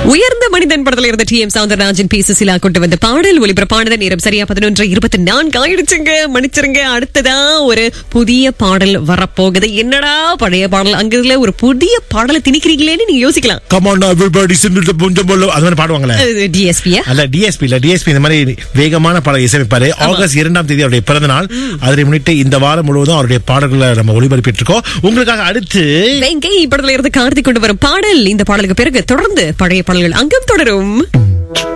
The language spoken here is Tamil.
உயர்ந்த மனிதன் படத்துல இருந்த T M Soundararajan P Susheela கொண்டு வந்த பாடல் ஒளிபரப்பானது நேரம் சரியா பதினொன்று இருபத்தி நான்கு ஆயிடுச்சுங்க மன்னிச்சிருங்க அடுத்ததா ஒரு புதிய பாடல் வரப்போகுது என்னடா பழைய பாடல் அங்கதுல ஒரு புதிய பாடலை திணிக்கிறீங்களேன்னு நீங்க யோசிக்கலாம் கமாண்டா எவ்ரிபடி சிந்து கொஞ்சம் போல அது மாதிரி பாடுவாங்களே டிஎஸ்பியா அல்ல டிஎஸ்பி இல்ல டிஎஸ்பி இந்த மாதிரி வேகமான பாடல் இசையமைப்பாரு ஆகஸ்ட் இரண்டாம் தேதி அவருடைய பிறந்த நாள் அதனை முன்னிட்டு இந்த வாரம் முழுவதும் அவருடைய பாடல்களை நம்ம ஒளிபரப்பிட்டு இருக்கோம் உங்களுக்காக அடுத்து வெங்கை படத்துல இருந்து கார்த்திக் கொண்டு வரும் பாடல் இந்த பாடலுக்கு பிறகு தொடர்ந்து பழைய பாடல்கள் அங்கம் தொடரும்